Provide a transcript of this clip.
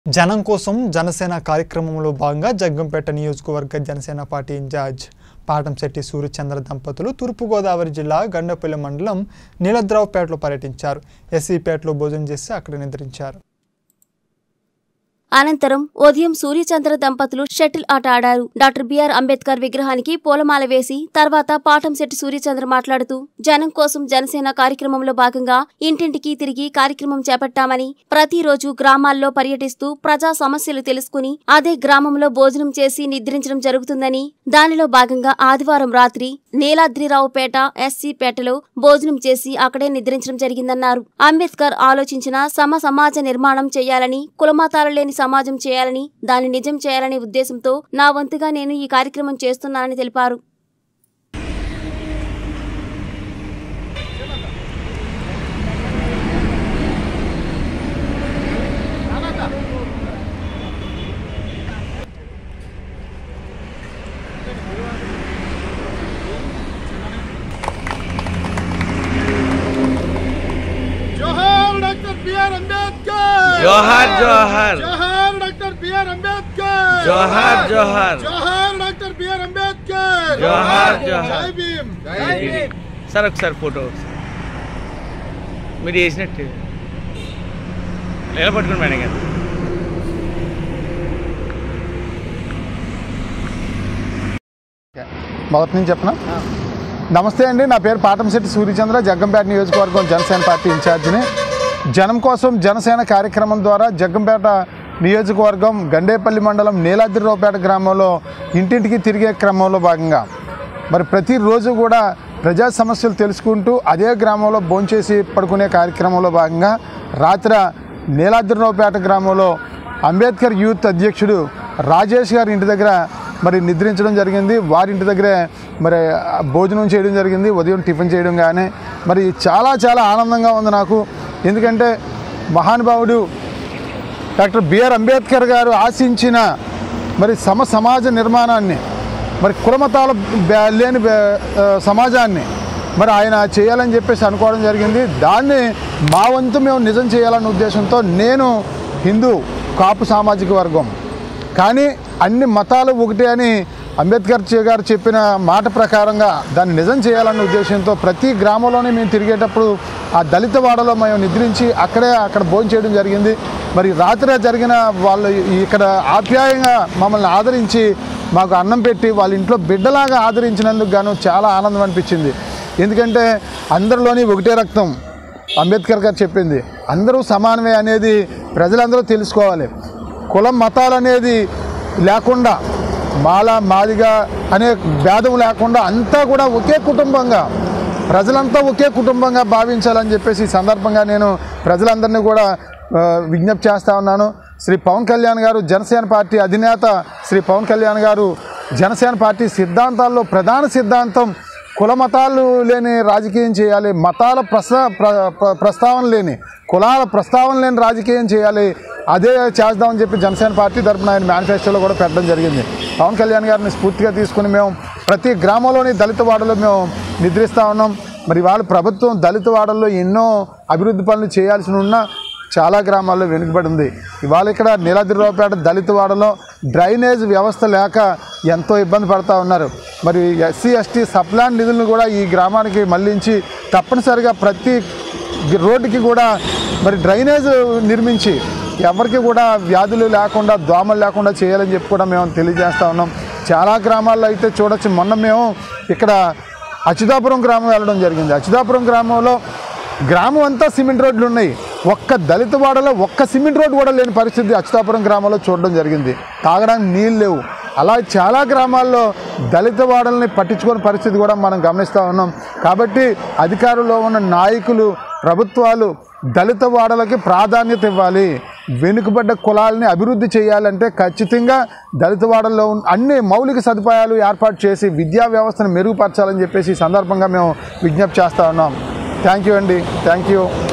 జనం కోసం జనసేన కార్యక్రమంలో భాగంగా జగ్గంపేట నియోజకవర్గ జనసేన పార్టీ ఇన్ఛార్జ్ పాటంశెట్టి సూర్యచంద్ర దంపతులు తూర్పుగోదావరి జిల్లా గండపల్లి మండలం నీలద్రావుపేటలో పర్యటించారు ఎస్సీపేటలో భోజనం చేసి అక్కడ నిద్రించారు అనంతరం ఉదయం సూర్యచంద్ర దంపతులు షటిల్ ఆట ఆడారు డాక్టర్ బిఆర్ అంబేద్కర్ విగ్రహానికి పూలమాల వేసి తర్వాత పాటంశెట్టి సూర్యచంద్ర మాట్లాడుతూ జనం కోసం జనసేన కార్యక్రమంలో భాగంగా ఇంటింటికి తిరిగి కార్యక్రమం చేపట్టామని ప్రతిరోజు గ్రామాల్లో పర్యటిస్తూ ప్రజా సమస్యలు తెలుసుకుని అదే గ్రామంలో భోజనం చేసి నిద్రించడం జరుగుతుందని దానిలో భాగంగా ఆదివారం రాత్రి నీలాద్రిరావుపేట ఎస్సీ పేటలో భోజనం చేసి అక్కడే నిద్రించడం జరిగిందన్నారు అంబేద్కర్ ఆలోచించిన సమ సమాజ నిర్మాణం చేయాలని కులమతాలు లేని సమాజం చేయాలని దాన్ని నిజం చేయాలనే ఉద్దేశంతో నా వంతుగా నేను ఈ కార్యక్రమం చేస్తున్నానని తెలిపారు జోహార్ డాక్టర్ బిఆర్ అంబేద్కర్ జోహార్ జోహార్ జోహార్ డాక్టర్ బిఆర్ అంబేద్కర్ జోహార్ జోహార్ జోహార్ డాక్టర్ బిఆర్ అంబేద్కర్ జోహార్, జోహార్. జై భీమ్ సార్ ఒకసారి ఫోటో మీరు చేసినట్టు ఎలా పట్టుకుని మేడం గారు మొదటి నుంచి చెప్పనా నమస్తే అండి నా పేరు పాటంశెట్టి సూర్యచంద్ర జగ్గంపేట నియోజకవర్గం జనసేన పార్టీ ఇన్ఛార్జిని జనం కోసం జనసేన కార్యక్రమం ద్వారా జగ్గంపేట నియోజకవర్గం గండేపల్లి మండలం నీలాద్రిరావుపేట గ్రామంలో ఇంటింటికి తిరిగే క్రమంలో భాగంగా మరి ప్రతిరోజు కూడా ప్రజా సమస్యలు తెలుసుకుంటూ అదే గ్రామంలో భోంచేసి పడుకునే కార్యక్రమంలో భాగంగా రాత్రి నీలాద్రిరావుపేట గ్రామంలో అంబేద్కర్ యూత్ అధ్యక్షుడు రాజేష్ గారి ఇంటి దగ్గర మరి నిద్రించడం జరిగింది వారింటి దగ్గరే మరి ఆ, భోజనం చేయడం జరిగింది ఉదయం టిఫిన్ చేయడం కానీ మరి చాలా చాలా ఆనందంగా ఉంది నాకు ఎందుకంటే మహానుభావుడు డాక్టర్ బిఆర్ అంబేద్కర్ గారు ఆశించిన మరి సమ సమాజ నిర్మాణాన్ని మరి కులమతాల బే- లేని బే- ఆ, సమాజాన్ని మరి ఆయన చేయాలని చెప్పేసి అనుకోవడం జరిగింది దాన్ని మా వంతు మేము నిజం చేయాలన్న ఉద్దేశంతో నేను హిందూ కాపు సామాజిక వర్గం కానీ అన్ని మతాలు ఒకటే అని అంబేద్కర్ చే- గారు చెప్పిన మాట ప్రకారంగా దాన్ని నిజం చేయాలన్న ఉద్దేశంతో ప్రతి గ్రామంలోనే మేము తిరిగేటప్పుడు ఆ దళిత వాడలో మేము నిద్రించి అక్కడే అక్కడ భోజనం చేయడం జరిగింది మరి రాత్రి జరిగిన వాళ్ళు ఇక్కడ ఆప్యాయంగా మమ్మల్ని ఆదరించి మాకు అన్నం పెట్టి వాళ్ళ ఇంట్లో బిడ్డలాగా ఆదరించినందుకు గాను చాలా ఆనందం అనిపించింది ఎందుకంటే అందరిలోని ఒకటే రక్తం అంబేద్కర్ గారు చెప్పింది అందరూ సమానమే అనేది ప్రజలందరూ తెలుసుకోవాలి కులం మతాలు అనేది లేకుండా మాల మాదిగా అనే భేదం లేకుండా అంతా కూడా ఒకే కుటుంబంగా ప్రజలంతా ఒకే కుటుంబంగా భావించాలని చెప్పేసి ఈ సందర్భంగా నేను ప్రజలందరినీ కూడా ఆ, విజ్ఞప్తి చేస్తా ఉన్నాను శ్రీ పవన్ కళ్యాణ్ గారు జనసేన పార్టీ అధినేత శ్రీ పవన్ కళ్యాణ్ గారు జనసేన పార్టీ సిద్ధాంతాల్లో ప్రధాన సిద్ధాంతం కుల మతాలు లేని రాజకీయం చేయాలి మతాల ప్రస్తా ప్ర- ప్ర- ప్రస్తావన లేని కులాల ప్రస్తావన లేని రాజకీయం చేయాలి అదే చేద్దామని చెప్పి జనసేన పార్టీ తరపున ఆయన మేనిఫెస్టోలో కూడా పెట్టడం జరిగింది పవన్ కళ్యాణ్ గారిని స్ఫూర్తిగా తీసుకుని మేము ప్రతి గ్రామంలోని దళిత వాడలో మేము నిద్రిస్తూ ఉన్నాం మరి వాళ్ళ ప్రభుత్వం దళిత వాడల్లో ఎన్నో అభివృద్ధి పనులు చేయాల్సి ఉన్నా చాలా గ్రామాల్లో వెనుకబడి ఉంది ఇవాళ ఇక్కడ నీలాద్రిరావుపేట దళిత వాడలో డ్రైనేజ్ వ్యవస్థ లేక ఎంతో ఇబ్బంది పడతా ఉన్నారు మరి ఎస్సీ ఎస్టీ సప్లాన్ నిధులను కూడా ఈ గ్రామానికి మళ్లించి తప్పనిసరిగా ప్రతి రోడ్డుకి కూడా మరి డ్రైనేజ్ నిర్మించి ఎవరికి కూడా వ్యాధులు లేకుండా దోమలు లేకుండా చేయాలని చెప్పి కూడా మేము తెలియజేస్తా ఉన్నాం చాలా గ్రామాల్లో అయితే చూడొచ్చు మొన్న మేము ఇక్కడ అచ్యుతాపురం గ్రామం వెళ్ళడం జరిగింది అచ్యుతాపురం గ్రామంలో గ్రామం అంతా సిమెంట్ రోడ్లు ఉన్నాయి ఒక్క దళిత వాడలో ఒక్క సిమెంట్ రోడ్డు కూడా లేని పరిస్థితి అచ్యుతాపురం గ్రామంలో చూడడం జరిగింది తాగడానికి నీళ్ళు లేవు అలా చాలా గ్రామాల్లో దళిత వాడల్ని పట్టించుకోని పరిస్థితి కూడా మనం గమనిస్తూ ఉన్నాం కాబట్టి అధికారంలో ఉన్న నాయకులు ప్రభుత్వాలు దళిత వాడలకి ప్రాధాన్యత ఇవ్వాలి వెనుకబడ్డ కులాలని అభివృద్ధి చేయాలంటే ఖచ్చితంగా దళిత వాడల్లో ఉన్న అన్ని మౌలిక సదుపాయాలు ఏర్పాటు చేసి విద్యా వ్యవస్థను మెరుగుపరచాలని చెప్పేసి ఈ సందర్భంగా మేము విజ్ఞప్తి చేస్తా ఉన్నాం థ్యాంక్ యూ అండి థ్యాంక్ యూ